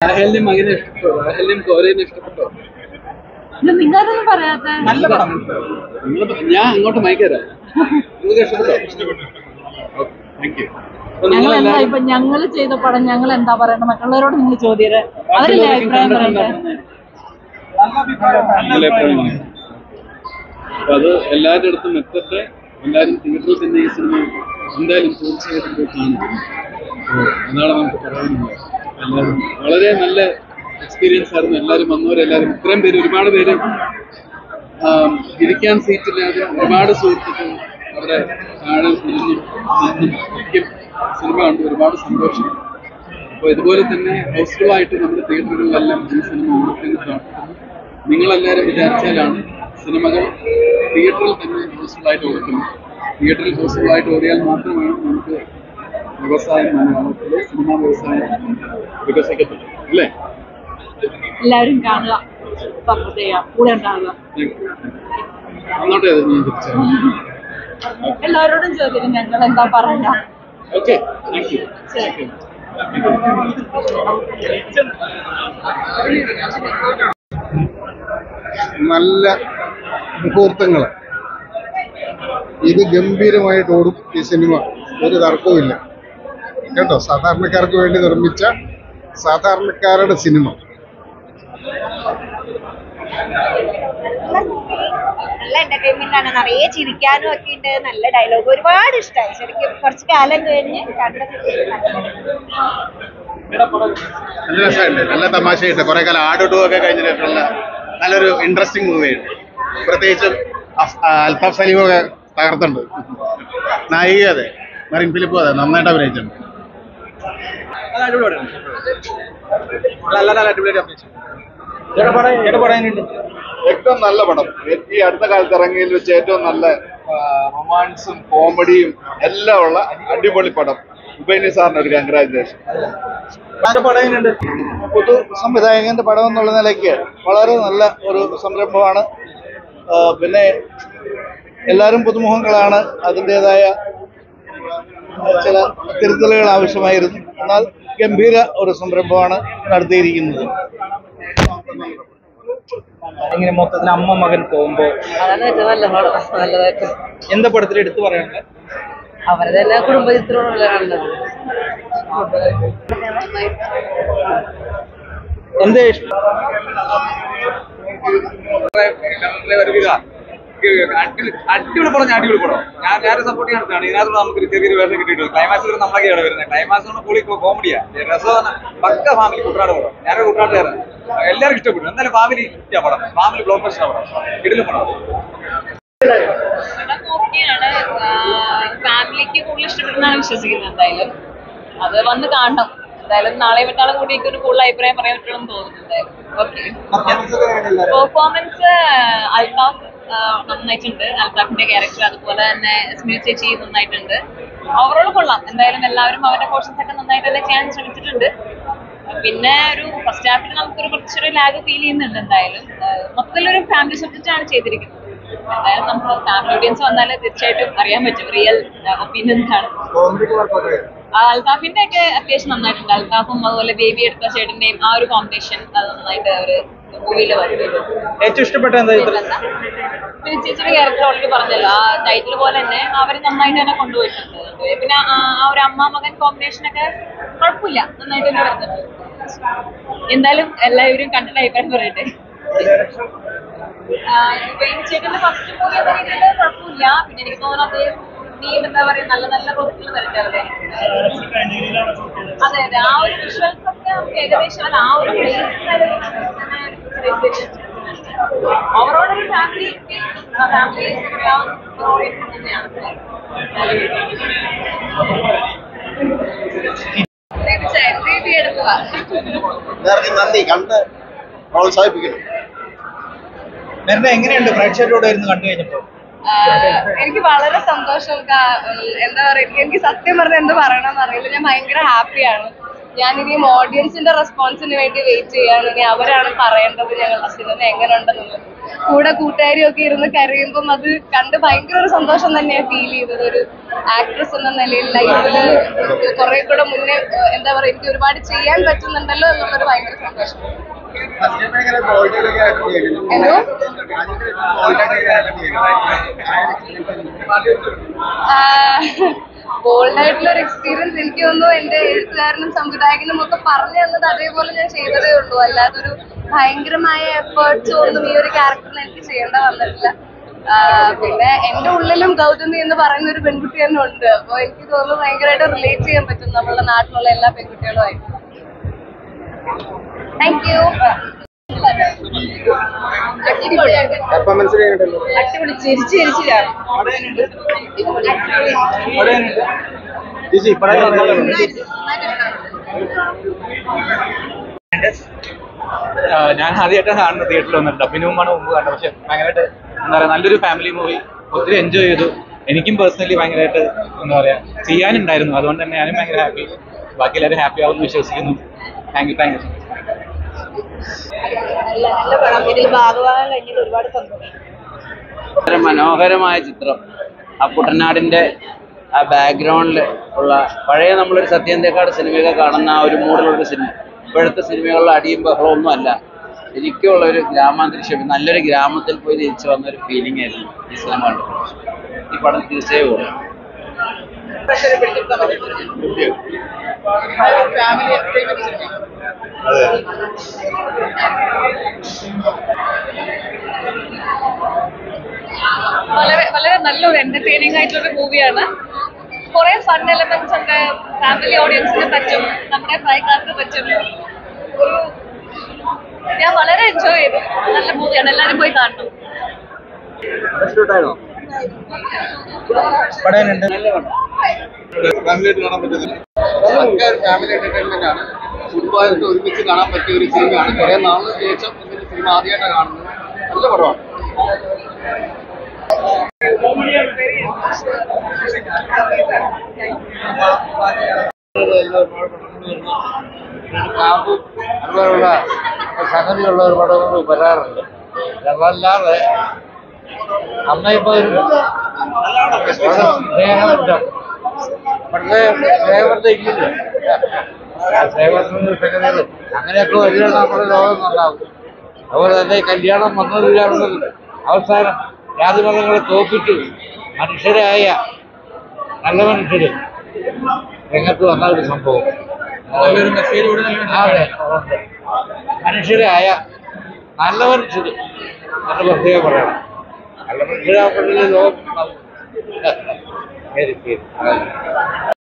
രാഹലിന്റെ മകനെ ഇഷ്ടപ്പെട്ടോ രാഹലിനെയും കോരേനെ ഇഷ്ടപ്പെട്ടോ ഇത് നിങ്ങളതൊന്നും പറയാത്ത നല്ല പടം നിങ്ങൾ ഞാൻ അങ്ങോട്ട് മയക്കരാ നിങ്ങൾക്ക് ഇഷ്ടപ്പെട്ടോ താങ്ക് യു അപ്പൊ ഞങ്ങൾ എന്താ നിങ്ങളെല്ലാവരും ഇപ്പൊ ഞങ്ങള് ചെയ്ത പടം ഞങ്ങൾ എന്താ പറയണ്ടത് മറ്റുള്ളവരോട് നിങ്ങൾ ചോദ്യര് അവരല്ലേ അഭിപ്രായം പറയണ്ടേ നല്ല അഭിപ്രായമാണ്. അപ്പൊ അത് എല്ലാവരുടെ അടുത്തും എത്തട്ടെ എല്ലാവരും തിയേറ്ററിൽ തന്നെ ഈ സിനിമ എന്തായാലും തീർച്ചയായിട്ടും പോയി കാണും അപ്പൊ അതാണ് നമുക്ക് പറയാനുള്ളത് എല്ലാവരും വളരെ നല്ല എക്സ്പീരിയൻസ് ആയിരുന്നു എല്ലാവരും വന്നവരെല്ലാവരും ഇത്രയും പേര് ഒരുപാട് പേര് ആം, ഇരിക്കാൻ സീറ്റില്ലാതെ ഒരുപാട് സുഹൃത്തുക്കൾ അവിടെ താഴെ ഇരുന്നും നിന്നും ഒക്കെ സിനിമ കണ്ട് ഒരുപാട് സന്തോഷം അപ്പോൾ ഇതുപോലെ തന്നെ ഹൗസ്ഫുൾ ആയിട്ട് നമ്മുടെ തിയേറ്ററുകളിലെല്ലാം ഈ സിനിമ ഓണത്തിന് പ്രാർത്ഥിക്കുന്നു നിങ്ങളെല്ലാവരും വിചാരിച്ചാലാണ് സിനിമകൾ തിയേറ്ററിൽ തന്നെ ഹൗസ്ഫുൾ ആയിട്ട് ഓടുന്നത് തിയേറ്ററിൽ ഹൗസ്ഫുൾ ആയിട്ട് ഓടിയാൽ മാത്രമാണ് നമുക്ക് വ്യവസായം മലയാളത്തിലെ സിനിമാ വ്യവസായം വികസിക്കത്തുള്ളൂ അല്ലേ എല്ലാവരും കാണുക സപ്പോർട്ട് ചെയ്യുക കൂടെ ഉണ്ടാവുക അങ്ങോട്ടേ അത് ഞാൻ തിരിച്ചു എല്ലാവരോടും ചോദ്യം ഞങ്ങൾ എന്താ പറയാ ഓക്കെ താങ്ക് യു ശരി നല്ല മുഹൂർത്തങ്ങൾ ഇത് ഗംഭീരമായിട്ട് ഓടും ഈ സിനിമ ഒരു തർക്കവുമില്ല കേട്ടോ സാധാരണക്കാർക്ക് വേണ്ടി നിർമ്മിച്ച സാധാരണക്കാരുടെ സിനിമ നല്ല എന്റർടൈൻമെന്റ് ആണ് നിറയെ ചിരിക്കാനും ഒക്കെ ഉണ്ട് നല്ല ഡയലോഗ് ഒരുപാട് ഇഷ്ടമായി ശരിക്കും കുറച്ച് കാലം കഴിഞ്ഞ് കണ്ട നല്ല രസമുണ്ട് നല്ല തമാശയുണ്ട് കുറെ കാലം ആടുടു ഒക്കെ കഴിഞ്ഞ ശേഷമുള്ള നല്ലൊരു ഇൻട്രസ്റ്റിംഗ് മൂവിയാണ് പ്രത്യേകിച്ചും അഫ്- ആ, അൽതാഫ് സലീമൊക്കെ തകർത്തുണ്ട് നായിക അതെ മറിൻ ഫിലിപ്പും അതെ നന്നായിട്ട് അഭിനയിച്ചിട്ടുണ്ട് ഏറ്റവും നല്ല പടം ഈ അടുത്ത കാലത്ത് ഇറങ്ങിയതിൽ വെച്ച് ഏറ്റവും നല്ല റൊമാൻസും കോമഡിയും എല്ലാം ഉള്ള അടിപൊളി പടം ഉപേനി സാറിന് ഒരു കൺഗ്രാജുലേഷൻ പൊതു സംവിധായകന്റെ പടം എന്നുള്ള നിലയ്ക്ക് വളരെ നല്ല ഒരു സംരംഭമാണ് ആ, പിന്നെ എല്ലാവരും പുതുമുഖങ്ങളാണ് അതിൻ്റെതായ ചില തിരുത്തലുകൾ ആവശ്യമായിരുന്നു എന്നാൽ ഗംഭീര ഒരു സംരംഭമാണ് നടത്തിയിരിക്കുന്നത് എങ്ങനെ മൊത്തത്തിൽ അമ്മ മകൻ പോകുമ്പോ അതാണ് ഏറ്റവും നല്ല പടം നല്ലതായിട്ട് എന്താ പടത്തിൽ എടുത്തു പറയാനുള്ളത് അവരുടെ എല്ലാ കുടുംബ ചിത്രമുള്ള കണ്ടത് എന്താ ഇഷ്ടം അടിപൊളി പടം ഞാൻ അടിപൊളി പടം ഞാൻ നേരെ സപ്പോർട്ട് ചെയ്യാൻ ഇതിനകത്ത് നമുക്ക് ഒരു ചെറിയൊരു വേഷം കിട്ടിയിട്ടുണ്ട് ക്ലൈമാക്സ് വരെ നമ്മളൊക്കെയാണ് വരുന്നത് ക്ലൈമാക്സ് കൊണ്ട് പൊളി കോമഡിയാ രസമാണ് പക്ക ഫാമിലി കുട്ടനാട് പടം ഞാനൊരു കുട്ടനാട്ടുകാരൻ എല്ലാവർക്കും ഇഷ്ടപ്പെട്ടു എന്തായാലും ഫാമിലി ഹിറ്റാ പടം ഫാമിലി ബ്ലോക്ക് ബസ്റ്റർ പടം ഇടലും പടം പടം ഓക്കെയാണ് ഫാമിലിക്ക് കൂടുതൽ ഇഷ്ടപ്പെടുന്നതാണ് വിശ്വസിക്കുന്നത് എന്തായാലും അത് വന്ന് കാണണം എന്തായാലും നാളെ മറ്റാളെ കൂടിയൊക്കെ ഒരു കൂടുതൽ അഭിപ്രായം പറയാൻ പറ്റുമെന്ന് തോന്നുന്നു എന്തായാലും ഓക്കെ പെർഫോമൻസ് അൽതാഫ് ആ, നന്നായിട്ടുണ്ട് അൽതാഫിന്റെ ക്യാരക്ടർ അതുപോലെ തന്നെ സ്മിൽ ചേച്ചി നന്നായിട്ടുണ്ട് ഓവറോൾ കൊള്ളാം എന്തായാലും എല്ലാവരും അവരുടെ പോർഷൻസ് ഒക്കെ നന്നായിട്ട് തന്നെ ചെയ്യാൻ ശ്രമിച്ചിട്ടുണ്ട് പിന്നെ ഒരു ഫസ്റ്റ് ഹാഫിൽ നമുക്കൊരു കുറച്ചൊരു ലാഗ് ഫീൽ ചെയ്യുന്നുണ്ട് എന്തായാലും ആ, മൊത്തത്തിലൊരു ഫാമിലി സബ്ജക്റ്റ് ആണ് ചെയ്തിരിക്കുന്നത് എന്തായാലും നമ്മൾ ഫാമിലി ഓഡിയൻസ് വന്നാൽ തീർച്ചയായിട്ടും അറിയാൻ പറ്റും റിയൽ ഒപ്പീനിയൻ ആണ് ആ, അൽതാഫിന്റെ ഒക്കെ അത്യാവശ്യം നന്നായിട്ടുണ്ട് അൽതാഫും അതുപോലെ ബേബി എടുത്ത ചേട്ടന്റെയും ആ ഒരു കോമ്പിനേഷൻ അത് നന്നായിട്ട് അവര് മൂവിയിൽ വരുന്നുണ്ട് ഏറ്റവും ഇഷ്ടപ്പെട്ട എന്താ ഇതിൽ പിന്നെ ചേച്ചിയുടെ ക്യാരക്ടർ ഓൾറെഡി പറഞ്ഞല്ലോ ആ ടൈറ്റിൽ പോലെ തന്നെ അവർ നന്നായിട്ട് തന്നെ കൊണ്ടുപോയിട്ടുണ്ട് പിന്നെ ആ ആ ഒരു അമ്മ മകൻ കോമ്പിനേഷൻ ഒക്കെ കുഴപ്പമില്ല നന്നായിട്ട് തന്നെ വരുന്നുണ്ട് എന്തായാലും എല്ലാവരും കണ്ടിട്ട് അഭിപ്രായം പറയട്ടെ ആ, ഇവൻ ചേട്ടന്റെ ഫസ്റ്റ് മൂവി എന്ന രീതിയിൽ കുഴപ്പമില്ല പിന്നെ എനിക്ക് തോന്നുന്നു അത് നീ എന്താ പറയാ നല്ല നല്ല പ്രൊജക്റ്റുകൾ വരട്ടെ അവിടെ അതെ അതെ ആ ഒരു വിഷ്വൽസ് ഒക്കെ നമുക്ക് ഏകദേശം അല്ല ആ ഒരു ഓവറോൾ ഒരു ഫാമിലി ഫാമിലി തന്നെയാണ് തീർച്ചയായും ബേബി എടുക്കുക എല്ലാവർക്കും നന്ദി കണ്ട് പ്രോത്സാഹിപ്പിക്കണം നേരത്തെ എങ്ങനെയുണ്ട് പ്രേക്ഷകരോട് ഇരുന്ന് കണ്ടു കഴിഞ്ഞപ്പോ ആഹ് എനിക്ക് വളരെ സന്തോഷം കാ- എന്താ പറയുക എനിക്ക് സത്യം പറഞ്ഞാൽ എന്ത് പറയണമെന്ന് അറിയില്ല ഞാൻ ഭയങ്കര ഹാപ്പിയാണ് ഞാനിനിയും ഓഡിയൻസിന്റെ റെസ്പോൺസിന് വേണ്ടി വെയിറ്റ് ചെയ്യാണ് ഇനി അവരാണ് പറയേണ്ടത് ഞങ്ങളുടെ സിനിമ എങ്ങനെ ഉണ്ടെന്നുള്ളത് കൂടെ കൂട്ടുകാരും ഒക്കെ ഇരുന്ന് കരയുമ്പം അത് കണ്ട് ഭയങ്കര ഒരു സന്തോഷം തന്നെയാണ് ഫീൽ ചെയ്തത് ഒരു ആക്ട്രസ് എന്ന നിലയിൽ ലൈഫിൽ കുറെ കൂടെ മുന്നേ ഏഹ്, എന്താ പറയുക എനിക്ക് ഒരുപാട് ചെയ്യാൻ പറ്റുന്നുണ്ടല്ലോ എന്നുള്ളൊരു ഭയങ്കര സന്തോഷം എന്തോ ബോൾഡ് ആയിട്ടുള്ള ഒരു എക്സ്പീരിയൻസ് എനിക്ക് തോന്നുന്നു എന്റെ എഴുത്തുകാരനും സംവിധായകനും ഒക്കെ പറഞ്ഞു തന്നത് അതേപോലെ ഞാൻ ചെയ്തതേ ഉള്ളൂ അല്ലാതൊരു ഭയങ്കരമായ എഫേർട്സ് ഒന്നും ഈ ഒരു ക്യാരക്ടറിന് എനിക്ക് ചെയ്യേണ്ട വന്നിട്ടില്ല ആ, പിന്നെ എന്റെ ഉള്ളിലും ഗൗതമി എന്ന് പറയുന്ന ഒരു പെൺകുട്ടി തന്നെ ഉണ്ട് അപ്പൊ എനിക്ക് തോന്നുന്നു ഭയങ്കരമായിട്ട് റിലേറ്റ് ചെയ്യാൻ പറ്റും നമ്മളുടെ നാട്ടിലുള്ള എല്ലാ പെൺകുട്ടികളുമായിട്ട് താങ്ക് യു അടിപൊളി ചിരിച്ച് ചിരിച്ചില്ല ആഹ് ഞാൻ ആദ്യമായിട്ടാണ് കാണുന്നത് തിയേറ്ററിൽ വന്നിട്ട് ഡബിന് മുമ്പാണ് മുമ്പ് കണ്ടത് പക്ഷെ ഭയങ്കരമായിട്ട് എന്താ പറയുക നല്ലൊരു ഫാമിലി മൂവി ഒത്തിരി എൻജോയ് ചെയ്തു എനിക്കും പേഴ്സണലി ഭയങ്കരമായിട്ട് എന്താ പറയാ ചെയ്യാനുണ്ടായിരുന്നു അതുകൊണ്ട് തന്നെ ഞാനും ഭയങ്കര ഹാപ്പി ബാക്കി എല്ലാവരും ഹാപ്പി ആവുമെന്ന് വിശ്വസിക്കുന്നു താങ്ക് യു താങ്ക് യു നല്ല നല്ല പടം ഇതിൽ ഭാഗമാകാൻ കഴിഞ്ഞതിൽ ഒരുപാട് സന്തോഷം വളരെ മനോഹരമായ ചിത്രം ആ കുട്ടനാടിന്റെ ആ ബാക്ക്ഗ്രൗണ്ടിൽ ഉള്ള പഴയ നമ്മളൊരു സത്യന്തേക്കാട് സിനിമയൊക്കെ കാണുന്ന ആ ഒരു മൂഡിലുള്ള സിനിമ ഇപ്പോഴത്തെ സിനിമകളിൽ അടിയും ബഹളവും ഒന്നും അല്ല ശരിക്കുള്ള ഒരു ഗ്രാമാന്തരീക്ഷം നല്ലൊരു ഗ്രാമത്തിൽ പോയി തിരിച്ചു വന്ന ഒരു ഫീലിംഗ് ആയിരുന്നു ഈ സിനിമ കണ്ടപ്പോൾ ഈ പടം തീർച്ചയായും ഓടും വളരെ വളരെ നല്ലൊരു എന്റർടൈനിങ് ആയിട്ടുള്ള ഒരു മൂവിയാണ് കുറെ ഫൺ എലമെന്റ്സ് ഉണ്ട് ഫാമിലി ഓഡിയൻസിന് പറ്റും നമ്മുടെ പ്രായക്കാർക്ക് പറ്റും ഒരു ഞാൻ വളരെ എൻജോയ് ചെയ്തു നല്ല മൂവിയാണ് എല്ലാവരും പോയി കാണണം ഫാമിലിയായിട്ട് കാണാൻ പറ്റുന്നില്ല ഫാമിലി എന്റർടൈൻമെന്റ് ആണ് കുടുംബമായിട്ട് ഒരുമിച്ച് കാണാൻ പറ്റിയ ഒരു സിനിമയാണ് കുറെ നാളിന് ശേഷം ഇങ്ങനെ സിനിമ ആദ്യമായിട്ടാണ് കാണുന്നത് നല്ല പടമാണ് അതുപോലുള്ള സംഗതിയുള്ള ഒരു പടങ്ങൾ വരാറുണ്ട് അതല്ലാതെ അമ്മയിപ്പോ ഒരു വളരെ സ്നേഹമുണ്ട് പക്ഷേ സ്നേഹത്തെ ഇല്ലല്ലോ ആ സ്നേഹത്തിന്റെ സംഗതികൾ അങ്ങനെയൊക്കെ വരികയാണ് നമ്മുടെ ലോകം നന്നാവും അതുപോലെ തന്നെ ഈ കല്യാണം വന്നതില്ലാണെന്നുണ്ട് അവസാനം ജാതിമതങ്ങളെ തോപ്പിട്ട് മനുഷ്യരായ നല്ല മനുഷ്യര് രംഗത്ത് വന്ന ഒരു സംഭവം നല്ലൊരു മെസ്സേജ് കൂടി നല്ലൊരു അതെ ഉണ്ട്. മനുഷ്യരായ നല്ല മനുഷ്യര് എന്ന് പ്രത്യേകം പറയണം നല്ല മനുഷ്യരാകുമ്പോഴേ ലോകം നന്നാവും. ശരി ശരി